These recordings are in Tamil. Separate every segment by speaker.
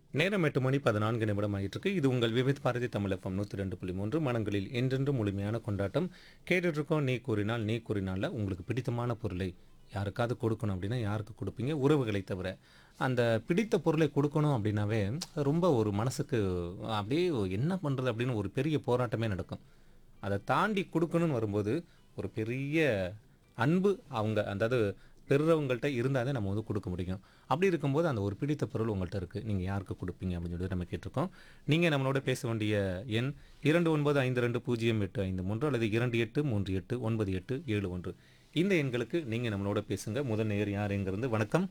Speaker 1: நேரம் எட்டு மணி பதினான்கு நிமிடம் ஆயிட்டிருக்கு இது உங்கள் விவித் பாரதி தமிழப்பம் நூற்றி ரெண்டு புள்ளி மூன்று மனங்களில் என்றென்றும் முழுமையான கொண்டாட்டம் கேட்டுட்டு இருக்கோம் நீ கூறினால் நீ கூறினால உங்களுக்கு பிடித்தமான பொருளை யாருக்காவது கொடுக்கணும் அப்படின்னா யாருக்கு கொடுப்பீங்க உறவுகளை தவிர அந்த பிடித்த பொருளை கொடுக்கணும் அப்படின்னாவே அது ரொம்ப ஒரு மனசுக்கு அப்படியே என்ன பண்ணுறது அப்படின்னு ஒரு பெரிய போராட்டமே நடக்கும் அதை தாண்டி கொடுக்கணும்னு வரும்போது ஒரு பெரிய அன்பு அவங்க அதாவது பெறுறவங்கள்ட்ட இருந்தால் தான் நம்ம வந்து கொடுக்க முடியும் அப்படி இருக்கும்போது அந்த ஒரு பிடித்த பொருள் உங்கள்கிட்ட இருக்குது நீங்கள் யாருக்கு கொடுப்பீங்க அப்படின்னு சொல்லி நம்ம கேட்டிருக்கோம் நீங்கள் நம்மளோட பேச வேண்டிய எண் இரண்டு ஒன்பது ஐந்து ரெண்டு பூஜ்ஜியம் எட்டு ஐந்து மூன்று அல்லது இரண்டு எட்டு மூன்று எட்டு ஒன்பது எட்டு ஏழு ஒன்று இந்த எண்களுக்கு நீங்கள் நம்மளோட பேசுங்க முதல் நேர் யார் எங்கிருந்து வணக்கம்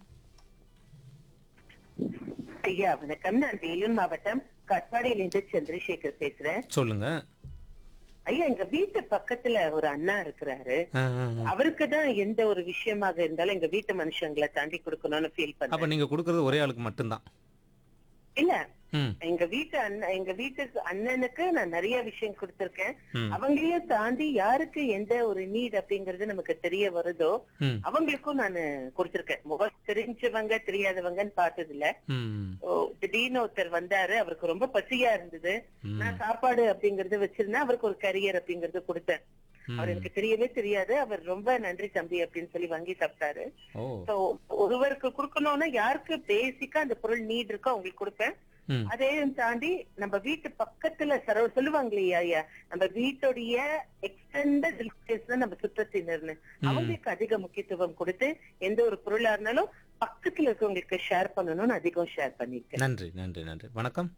Speaker 2: ஐயா வணக்கம் நான் வேலூர் மாவட்டம் கட்பாடியிலிருந்து சந்திரசேகர் பேசுறேன்
Speaker 1: சொல்லுங்கள்
Speaker 2: ஐயா எங்க வீட்டு பக்கத்துல ஒரு அண்ணா இருக்கிறாரு அவருக்கு தான் எந்த ஒரு விஷயமாக இருந்தாலும் எங்க வீட்டு மனுஷங்களை தாண்டி கொடுக்கணும்னு ஃபீல்
Speaker 1: அப்போ
Speaker 2: பண்ணேன்
Speaker 1: நீங்கள் கொடுக்குறது ஒரே ஆளுக்கு மட்டும்தான்
Speaker 2: இல்ல
Speaker 1: ம்
Speaker 2: எங்க வீட்டு அண்ணன் எங்க வீட்டுக்கு அண்ணனுக்கு நான் நிறைய விஷயம் கொடுத்திருக்கேன்
Speaker 1: ம்.
Speaker 2: அவங்களையும் தாண்டி யாருக்கு எந்த ஒரு நீட் அப்படிங்கறது நமக்கு தெரிய வருதோ
Speaker 1: ம்
Speaker 2: அவங்களுக்கும் நான் கொடுத்திருக்கேன் முகம் தெரிஞ்சவங்க தெரியாதவங்கன்னு பார்த்தது இல்ல
Speaker 1: ம்
Speaker 2: ஓ, திடீர்னு ஒருத்தர் வந்தாரு அவருக்கு ரொம்ப பசியா இருந்தது
Speaker 1: ம்.
Speaker 2: நான் சாப்பாடு அப்படிங்கறது வச்சிருந்தேன் அவருக்கு ஒரு கரியர் அப்படிங்கறது கொடுத்தேன் அவர் எனக்கு தெரியவே தெரியாது அவர் ரொம்ப நன்றி தம்பி அப்படின்னு சொல்லி வாங்கி சாப்பிட்டாரு
Speaker 1: ஓ
Speaker 2: சோ ஒருவருக்கு கொடுக்கணும்னா யாருக்கு பேசிக்கா அந்த பொருள் நீட் இருக்கோ அவங்களுக்கு கொடுப்பேன்
Speaker 1: ம்
Speaker 2: அதையும் தாண்டி நம்ம வீட்டு பக்கத்துல சரவ சொல்லுவாங்க இல்லையா ஐயா நம்ம வீட்டுடைய எக்ஸ்டெண்டட் ரிலேட்டிவ்ஸ் நம்ம சுற்றத்தினர்னு அவங்களுக்கு அதிக முக்கியத்துவம் கொடுத்து எந்த ஒரு பொருளா இருந்தாலும் பக்கத்துல இருக்கவங்களுக்கு ஷேர் பண்ணணும்னு அதிகம் ஷேர் பண்ணிருக்கேன்
Speaker 1: நன்றி நன்றி நன்றி வணக்கம்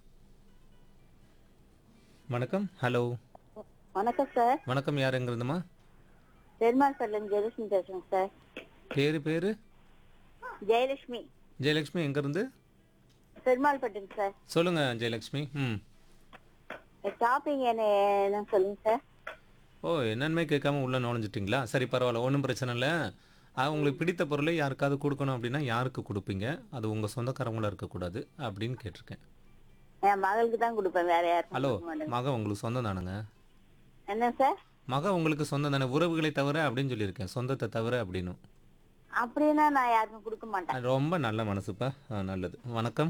Speaker 1: வணக்கம் ஹலோ
Speaker 3: வணக்கம் சார்
Speaker 1: வணக்கம் யார் எங்கிருந்துமா
Speaker 3: பெருமாள் சல்லம் ஜெயலட்சுமி பேசுறேன் சார்
Speaker 1: பேரு பேரு
Speaker 3: ஜெயலட்சுமி
Speaker 1: ஜெயலட்சுமி எங்கிருந்து
Speaker 3: பெருமாள் பட்டன் சார்
Speaker 1: சொல்லுங்க ஜெயலட்சுமி ம்
Speaker 3: ஷாப்பிங் என்ன என்ன சொல்லுங்க சார்
Speaker 1: ஓ என்னன்மே கேட்காம உள்ள நுழைஞ்சிட்டிங்களா சரி பரவாயில்ல ஒன்றும் பிரச்சனை இல்லை அது உங்களுக்கு பிடித்த பொருளை யாருக்காவது கொடுக்கணும் அப்படின்னா யாருக்கு கொடுப்பீங்க அது உங்கள் சொந்தக்காரங்களா இருக்கக்கூடாது அப்படின்னு கேட்டிருக்கேன்
Speaker 3: என் மகளுக்கு தான் கொடுப்பேன் வேற யாருக்கும்
Speaker 1: ஹலோ
Speaker 3: கொடுக்க மாட்டேன்
Speaker 1: மக உங்களுக்கு சொந்தம் தானுங்க
Speaker 3: என்ன சார்
Speaker 1: மக உங்களுக்கு சொந்தம் தானே உறவுகளை தவிர அப்படின்னு சொல்லியிருக்கேன் சொந்தத்தை தவிர அப்படின்னு
Speaker 3: அப்படின்னா நான் யாருக்கும் கொடுக்க மாட்டேன்
Speaker 1: அது ரொம்ப நல்ல மனசுப்பா ஆ, நல்லது வணக்கம்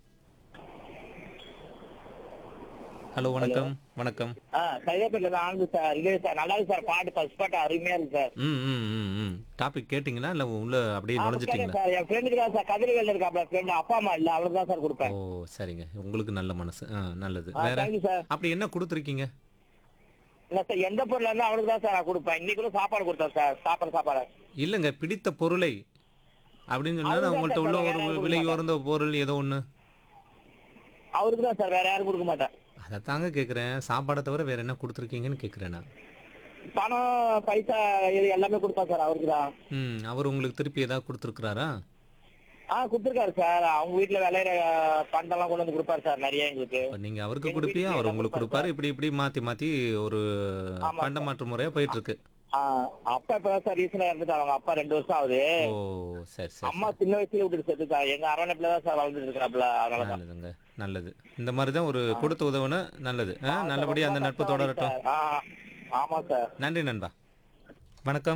Speaker 1: ஹலோ வணக்கம் வணக்கம்
Speaker 4: கையப்பட்டில ஆனது சார் இல்ல சார் நல்லா இருக்கு சார் பாட்டு ஃபர்ஸ்ட் பாட்டு அருமையா இருக்கு சார்
Speaker 1: ம் ம் ம் ம் டாபிக் கேட்டிங்களா இல்லை உள்ள அப்படியே
Speaker 4: கேட்டேன்
Speaker 1: நுழைஞ்சிட்டிங்களா
Speaker 4: சார் என் ஃப்ரெண்டுக்கு தான் சார் கதிரவேல் இருக்காப்ல ஃப்ரெண்ட் அப்பா அம்மா இல்ல அவளுக்கு தான் சார்
Speaker 1: ஓ
Speaker 4: கொடுப்பேன்
Speaker 1: சரிங்க உங்களுக்கு நல்ல மனசு ஆ நல்லது
Speaker 4: ஆ,
Speaker 1: வேற
Speaker 4: thank you சார்
Speaker 1: அப்படி என்ன கொடுத்துருக்கீங்க
Speaker 4: இல்ல சார் எந்த பொருளா இருந்தா அவளுக்கு தான் சார் நான் கொடுப்பேன் இன்னைக்கு கூட சாப்பாடு கொடுத்தேன் சார் சாப்பாடு சாப்பாடு
Speaker 1: இல்லைங்க பிடித்த பொருளை அப்படின்னு சொன்னா
Speaker 4: அதுதான்
Speaker 1: உங்கள்கிட்ட உள்ள
Speaker 4: சார்
Speaker 1: ஒரு
Speaker 4: வேற
Speaker 1: விலை
Speaker 4: யாரும்
Speaker 1: உயர்ந்த பொருள் ஏதோ ஒன்று
Speaker 4: அவருக்கு தான் சார் வேற யாரும் கொடுக்க மாட்டேன்
Speaker 1: அதை தாங்க கேட்குறேன் சாப்பாடை தவிர வேற என்ன கொடுத்துருக்கீங்கன்னு கேட்குறேன் நான்
Speaker 4: பணம் பைசா இது எல்லாமே கொடுப்பேன் சார் அவருக்கு தான்
Speaker 1: ம் அவர் உங்களுக்கு திருப்பி ஏதாவது கொடுத்துருக்குறாரா
Speaker 4: ஆ கொடுத்துருக்காரு சார் அவங்க வீட்டுல விளையிற பண்டெல்லாம் கொண்டு வந்து கொடுப்பாரு சார் நிறைய எங்களுக்கு
Speaker 1: இப்போ நீங்கள் அவருக்கு
Speaker 4: எங்க
Speaker 1: கொடுப்பியா
Speaker 4: வீட்டுல
Speaker 1: அவர்
Speaker 4: எல்லாம்
Speaker 1: உங்களுக்கு
Speaker 4: கொடுப்பாரு
Speaker 1: கொடுப்பாரு இப்படி இப்படி மாற்றி மாற்றி ஒரு
Speaker 4: ஆமா
Speaker 1: பண்ட மாற்று முறையாக போயிட்டு இருக்கு
Speaker 4: ஆ, அப்பா இப்பதான் சார் ரீசனா இருந்துட்டு அவங்க அப்பா ரெண்டு வருஷம் ஆகுது
Speaker 1: ஓ சரி சரி
Speaker 4: அம்மா சின்ன வயசுல விட்டுட்டு செத்துட்டா எங்க அரவணைப்புல தான் சார் வளர்ந்துட்டு இருக்கிறாப்ல அதனாலதான்
Speaker 1: நல்லதுங்க நல்லது இந்த மாதிரி தான் ஒரு கொடுத்த உதவுனா நல்லது ஆ நல்லபடியாக அந்த நட்பு தொடரட்டும்
Speaker 4: ஆ, ஆமா சார்
Speaker 1: நன்றி நண்பா வணக்கம்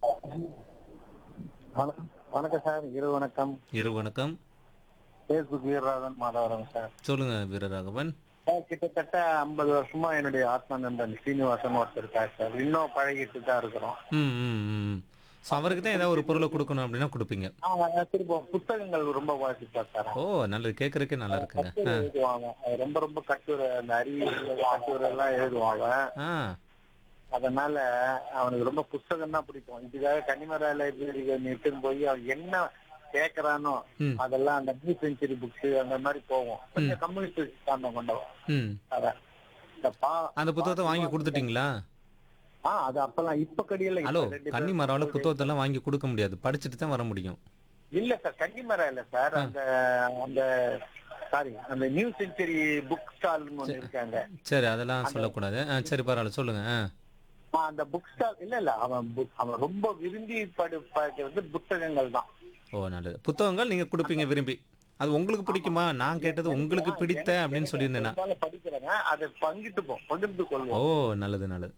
Speaker 5: வணக்கம் வணக்கம் சார் இரு வணக்கம்
Speaker 1: இரு வணக்கம்
Speaker 5: ஃபேஸ்புக் வீரராகவன் மாதவரம் சார்
Speaker 1: சொல்லுங்க வீரராகவன்
Speaker 5: சார் கிட்டத்தட்ட ஐம்பது வருஷமா என்னுடைய ஆத்மா நண்பன் ஸ்ரீனிவாசன் ஒருத்தர் இருக்கார் சார் இன்னும் பழகிட்டு தான் இருக்கிறோம்
Speaker 1: ம் ம் ம் ஸோ அவருக்கு தான் ஏதாவது ஒரு பொருளை கொடுக்கணும் அப்படின்னா கொடுப்பீங்க
Speaker 5: அவங்க திரும்ப புத்தகங்கள் ரொம்ப வாசிப்பார் சார்
Speaker 1: ஓ நல்லது கேட்குறக்கே நல்லா இருக்குங்க
Speaker 5: கட்டுரை எழுதுவாங்க அது ரொம்ப ரொம்ப கட்டுரை அந்த அறிவியல் கட்டுரை எல்லாம் எழுதுவாங்க
Speaker 1: ஆ
Speaker 5: அதனால அவனுக்கு ரொம்ப புத்தகம் தான் பிடிக்கும் இதுக்காக கன்னிமரா லைப்ரரிக்கு நிட்டுன்னு போய் அவன் என்ன கேக்குறானோ
Speaker 1: ம்
Speaker 5: அதெல்லாம் அந்த நியூ செஞ்சுரி புக்ஸ் அந்த மாதிரி போவோம் கொஞ்சம் கம்யூனிஸ்ட் சித்தாந்தம் கொண்டவன்
Speaker 1: ம்
Speaker 5: அதான் இந்த பா
Speaker 1: அந்த புத்தகத்தை வாங்கி கொடுத்துட்டீங்களா
Speaker 5: ஆ அது அப்பெல்லாம் இப்ப கடியில
Speaker 1: ஹலோ கன்னி மரவால புத்தகத்தெல்லாம் வாங்கி கொடுக்க முடியாது படிச்சுட்டு தான் வர முடியும்
Speaker 5: இல்ல சார் கன்னிமரா இல்ல சார் அந்த அந்த சாரி அந்த நியூ செஞ்சுரி புக் ஸ்டால்னு ஒண்ணு இருக்காங்க
Speaker 1: சரி அதெல்லாம் சொல்லக்கூடாது ஆ சரி பரவாயில்ல சொல்லுங்க ஆ
Speaker 5: ஆ, அந்த புக் ஸ்டால் இல்ல இல்ல அவன் book- அவன் ரொம்ப விரும்பி படு படிக்கிறது புத்தகங்கள் தான்
Speaker 1: ஓ நல்லது புத்தகங்கள் நீங்க கொடுப்பீங்க விரும்பி அது உங்களுக்கு பிடிக்குமா நான் கேட்டது உங்களுக்கு பிடித்த அப்படின்னு சொல்லியிருந்தேன் நான்.
Speaker 5: இருந்தாலும் படிக்கிறேங்க அதை பங்கிட்டுப்போம் பகிர்ந்து
Speaker 1: ஓ
Speaker 5: கொள்வோம்
Speaker 1: நல்லது நல்லது